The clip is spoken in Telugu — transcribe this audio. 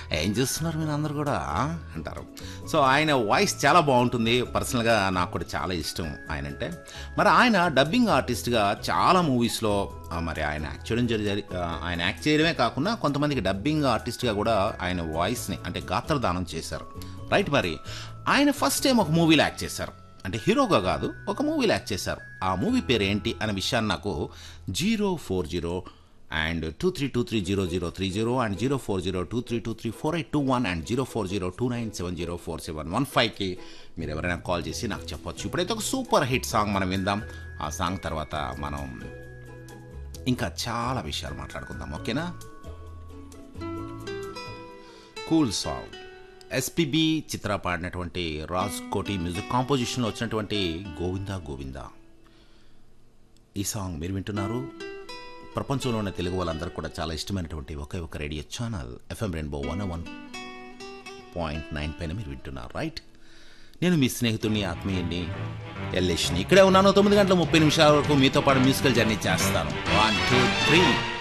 ఏం చేస్తున్నారు మీరు అందరు కూడా అంటారు సో ఆయన వాయిస్ చాలా బాగుంటుంది పర్సనల్గా నాకు కూడా చాలా ఇష్టం ఆయన అంటే మరి ఆయన డబ్బింగ్ ఆర్టిస్ట్గా చాలా మూవీస్లో మరి ఆయన యాక్ట్ చేయడం జరి ఆ, ఆయన యాక్ట్ చేయడమే కాకుండా కొంతమందికి డబ్బింగ్ ఆర్టిస్ట్గా కూడా ఆయన వాయిస్ని అంటే గాత్రదానం చేశారు రైట్ మరి ఆయన ఫస్ట్ టైం ఒక మూవీలో యాక్ట్ చేశారు అంటే హీరోగా కాదు ఒక మూవీలో యాక్ట్ చేశారు ఆ మూవీ పేరు ఏంటి అనే విషయాన్ని నాకు zero four zero and two three two three zero zero three zero and zero four zero two three two three four eight two one and zero four zero two nine seven zero four seven one ఫైవ్కి మీరు ఎవరైనా కాల్ చేసి నాకు చెప్పొచ్చు ఇప్పుడైతే ఒక సూపర్ హిట్ సాంగ్ మనం విందాం ఆ సాంగ్ తర్వాత మనం ఇంకా చాలా విషయాలు మాట్లాడుకుందాం ఓకేనా కూల్ సాంగ్ ఎస్పిబి చిత్ర పాడినటువంటి రాజ్ కోటి మ్యూజిక్ కాంపోజిషన్లో వచ్చినటువంటి గోవిందా గోవిందా ఈ సాంగ్ మీరు వింటున్నారు ప్రపంచంలో ఉన్న తెలుగు వాళ్ళందరూ కూడా చాలా ఇష్టమైనటువంటి ఒకే ఒక radio channel FM rainbow one one point nine పైన మీరు వింటున్నారు రైట్ నేను మీ స్నేహితుడిని ఆత్మీయుడిని ఎల్లేష్ని ఇక్కడే ఉన్నాను తొమ్మిది గంటల ముప్పై నిమిషాల వరకు మీతో పాటు మ్యూజికల్ జర్నీ చేస్తాను వన్ టూ త్రీ